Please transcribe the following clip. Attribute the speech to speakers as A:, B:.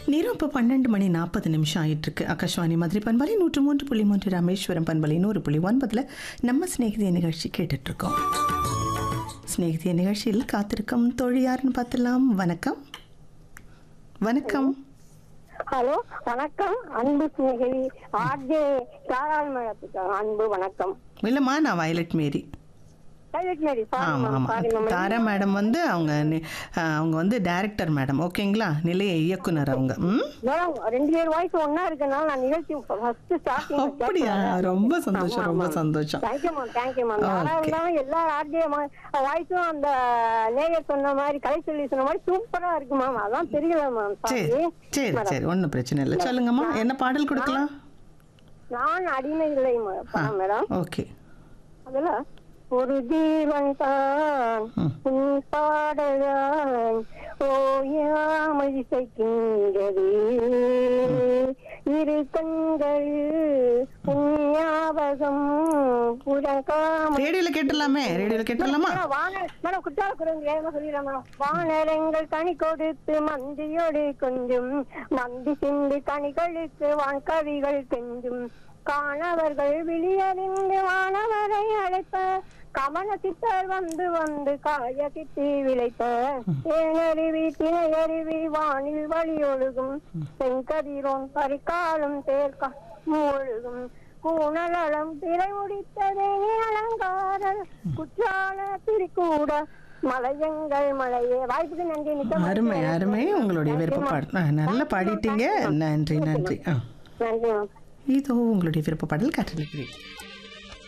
A: நேரம் இப்போ பன்னெண்டு மணி நாற்பது நிமிஷம் ஆயிட்டிருக்கு ஆகாஷ்வாணி மதுரை பண்பலை நூற்று மூன்று புள்ளி மூன்று ராமேஸ்வரம் பண்பலை நூறு புள்ளி ஒன்பதில் நம்ம சிநேகிதிய நிகழ்ச்சி கேட்டுட்ருக்கோம் சிநேகிதிய நிகழ்ச்சியில் காத்திருக்கும் தோழி யாருன்னு பார்த்துலாம் வணக்கம் வணக்கம்
B: ஹலோ வணக்கம் அன்பு சிநேகிதி ஆர்ஜே தாராள் மேடத்துக்கு அன்பு வணக்கம்
A: இல்லைம்மா நான் வயலட் மேரி
B: சைலட் மேரி சாரி
A: ஆமாம்
B: மேம்
A: ஆமாம்
B: சாரி மேம்
A: தாரா மேடம் வந்து அவங்க நி- ஆ, அவங்க வந்து டைரக்டர் மேடம் ஓகேங்களா நிலைய இயக்குனர் அவங்க ம்
B: மேடம் ரெண்டு பேர் வாய்ஸ் ஒன்னா இருக்கனால நான் நிகழ்ச்சி ஃபர்ஸ்ட் ஸ்டார்டிங்
A: அப்படியா ரொம்ப சந்தோஷம் ரொம்ப சந்தோஷம்
B: thank you ma'am thank you ma'am
A: Okay.
B: யாரா இருந்தாலும் எல்லா ஆர்ஜே வாய்ஸும் அந்த நேயர் சொன்ன மாதிரி கலை சொல்லி சொன்ன மாதிரி சூப்பரா இருக்கு மேம் அதான் தெரியல மேம்
A: சரி
B: சாரி
A: சரி சரி ஒன்றும் பிரச்சனை இல்லை சொல்லுங்கம்மா என்ன பாடல் கொடுக்கலாம்
B: நான் அடிமை இல்லை மேடம்
A: ஓகே
B: அதுல ஒரு ஜீவன் தான்
A: ம்.
B: உன் பாடலான் ஓயாமல் இசைக்கின்றது இரு கண்கள் உன் ஞாபகம் புறக்காமல்
A: ரேடியோல கேட்டுடலாமே ரேடியோல கேட்டுடலாமா
B: மேடம், வான- மேடம், குற்றால குரங்கு வேகமா சொல்லிடுறேன் மேடம். வானரங்கள் கனி கொடுத்து மந்தியோடு கொஞ்சும் நந்தி சிந்து கனிகளுக்கு வான்கவிகள் கெஞ்சும் காணவர்கள் விழியறிந்து வானவரை அழைப்ப கமல சித்தர் வந்து வந்து காய கிட்டி விளைப்ப தேனருவி திணையருவி வானில் வழி ஒழுகும் செங்கதிரோன் பறிக்காலும் தேர்க்க ஒழுகும் கூணலம் திரை முடித்ததே அலங்காரர் குற்றால திருக்கூட மலையங்கள் மலையே வாய்ப்புக்கு நன்றி மிக்க
A: அருமை
B: மகிழ்ச்சி.
A: அருமை உங்களுடைய விருப்ப பாடல் ஆ, நல்லா பாடிட்டீங்க நன்றி நன்றி ஆ
B: நன்றி மேம்
A: இதோ உங்களுடைய விருப்ப பாடல் காட்டுகிறேன்